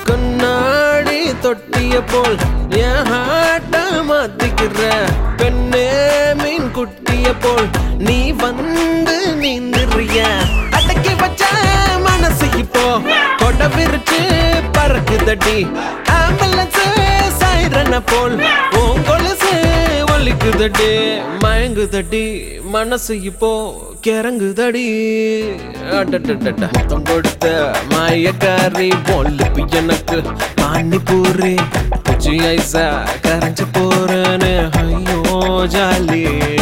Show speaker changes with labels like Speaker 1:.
Speaker 1: கண்ணாடி தொட்டிய போல் என் ஹாட்ட மாத்திக்கிற பெண்ணே மீன் குட்டிய போல் நீ வந்து நீந்திரிய அடக்கி வச்ச மனசு இப்போ கொட விரிச்சு பறக்குதடி ஆம்புலன்ஸ் சைரன போல் உன் கொலுசு வலிக்குதடி மயங்குதடி மனசு இப்போ கிறங்குதடி அடடடட. மொத்தம் கொடுத்த மாயக்காரி பொல்லுப்பு எனக்கு பானிபூரி புச்சி ஐசா கரைஞ்சு போறேன்னு ஐயோ ஜாலி